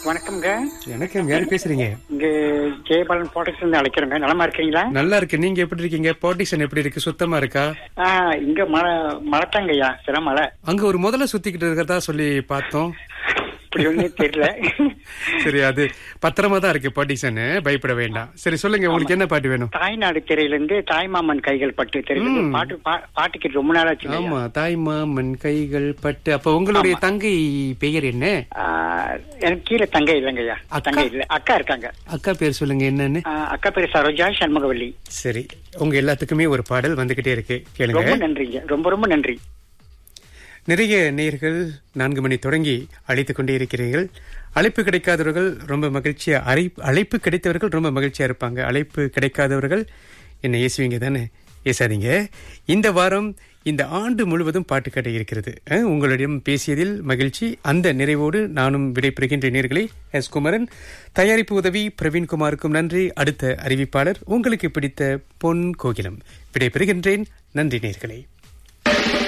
வணக்கம்ங்க வணக்கம் யாரு பேசுறீங்க இங்க ஜெயபாலன் போட்டக்ஸ் இருந்து அழைக்கிறேங்க நலமா இருக்கீங்களா நல்லா இருக்கு நீங்க எப்படி இருக்கீங்க பாட்டிஷன் எப்படி இருக்கு சுத்தமா இருக்கா ஆ, இங்க மழை மழைத்தாங்கய்யா சில மழை அங்க ஒரு முதல்ல சுத்திக்கிட்டு இருக்கிறதா சொல்லி பார்த்தோம் இப்படி ஒண்ணும் தெரியல சரி அது பத்திரமா தான் இருக்கு பாட்டிஷன் பயப்பட வேண்டாம் சரி சொல்லுங்க உங்களுக்கு என்ன பாட்டு வேணும் தாய்நாடு திரையில இருந்து தாய்மாமன் கைகள் பட்டு தெரியல பாட்டு பா- பாட்டுக்கு ரொம்ப நாள் ஆச்சு ஆமா தாய் மாமன் கைகள் பட்டு அப்ப உங்களுடைய தங்கை பெயர் என்ன எனக்கு கீழே தங்கை இல்லைங்கய்யா அக்கா? தங்கை இல்ல அக்கா இருக்காங்க அக்கா பேர் சொல்லுங்க என்னன்னு ஆ, அக்கா பேரு சரோஜா சண்முகவல்லி சரி உங்க எல்லாத்துக்குமே ஒரு பாடல் வந்துகிட்டே இருக்கு கேளுங்க ரொம்ப நன்றிங்க ரொம்ப ரொம்ப நன்றி நிறைய நேயர்கள் நான்கு மணி தொடங்கி அழைத்துக் கொண்டே இருக்கிறீர்கள் அழைப்பு கிடைக்காதவர்கள் ரொம்ப மகிழ்ச்சியா அழைப்பு அழைப்பு கிடைத்தவர்கள் ரொம்ப மகிழ்ச்சியா இருப்பாங்க அழைப்பு கிடைக்காதவர்கள் என்ன ஏசுவீங்க தானே ஏசாதீங்க இந்த வாரம் இந்த ஆண்டு முழுவதும் பாட்டு கடை இருக்கிறது அஹ், உங்களிடம் பேசியதில் மகிழ்ச்சி அந்த நிறைவோடு நானும் விடைபெறுகின்ற நேர்களை எஸ் குமரன் தயாரிப்பு உதவி பிரவீன்குமாருக்கும் நன்றி அடுத்த அறிவிப்பாளர் உங்களுக்கு பிடித்த பொன் கோகிலம் விடைபெறுகின்றேன் நன்றி நேர்களே